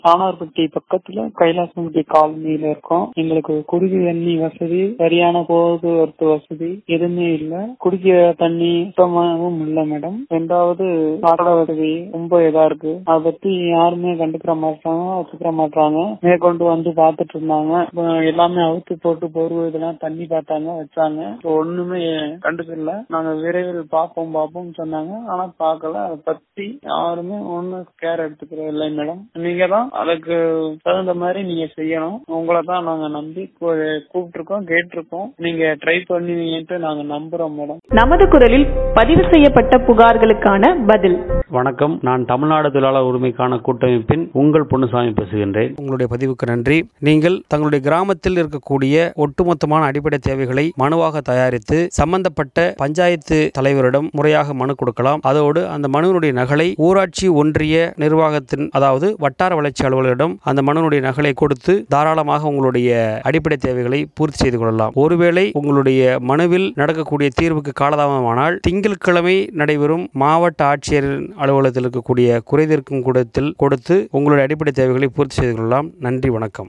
சாணார்பட்டி பக்கத்துல கைலாசம்பட்டி காலனியில இருக்கோம் எங்களுக்கு குடிக்க தண்ணி வசதி சரியான போக்குவரத்து வசதி எதுவுமே இல்ல குடிக்க தண்ணி சுத்தமாகவும் இல்ல மேடம் ரெண்டாவது சாக்கட வசதி ரொம்ப இதா இருக்கு அதை பத்தி யாருமே கண்டுக்கிற மாட்டாங்க வச்சுக்கிற மாட்டாங்க மேற்கொண்டு வந்து பாத்துட்டு இருந்தாங்க இப்ப எல்லாமே அவுத்து போட்டு போர்வு இதெல்லாம் தண்ணி பார்த்தாங்க வச்சாங்க இப்ப ஒண்ணுமே கண்டுக்கல நாங்க விரைவில் பார்ப்போம் பார்ப்போம் சொன்னாங்க ஆனா பார்க்கல அதை பத்தி யாருமே ஒண்ணும் கேர் எடுத்துக்கிற இல்லை மேடம் நீங்க தான் அதுக்கு தகுந்த மாதிரி நீங்க செய்யணும் உங்களை தான் நாங்க நம்பி கூப்பிட்டு இருக்கோம் கேட்டிருக்கோம் நீங்க ட்ரை பண்ணுவீங்கன்ட்டு நாங்க நம்புறோம் மேடம் நமது குரலில் பதிவு செய்யப்பட்ட புகார்களுக்கான பதில் வணக்கம் நான் தமிழ்நாடு தொழிலாளர் உரிமைக்கான கூட்டமைப்பின் உங்கள் பொன்னுசாமி பேசுகின்றேன் உங்களுடைய பதிவுக்கு நன்றி நீங்கள் தங்களுடைய கிராமத்தில் இருக்கக்கூடிய ஒட்டுமொத்தமான அடிப்படை தேவைகளை மனுவாக தயாரித்து சம்பந்தப்பட்ட பஞ்சாயத்து தலைவரிடம் முறையாக மனு கொடுக்கலாம் அதோடு அந்த மனுவினுடைய நகலை ஊராட்சி ஒன்றிய நிர்வாகத்தின் அதாவது வட்டார வளர்ச்சி அலுவலரிடம் அந்த மனுவினுடைய நகலை கொடுத்து தாராளமாக உங்களுடைய அடிப்படை தேவைகளை பூர்த்தி செய்து கொள்ளலாம் ஒருவேளை உங்களுடைய மனுவில் நடக்கக்கூடிய தீர்வுக்கு காலதாமதமானால் திங்கட்கிழமை நடைபெறும் மாவட்ட ஆட்சியரின் அலுவலகத்தில் இருக்கக்கூடிய குறைதீர்க்கும் கூடத்தில் கொடுத்து உங்களுடைய அடிப்படை தேவைகளை பூர்த்தி செய்து கொள்ளலாம் நன்றி வணக்கம்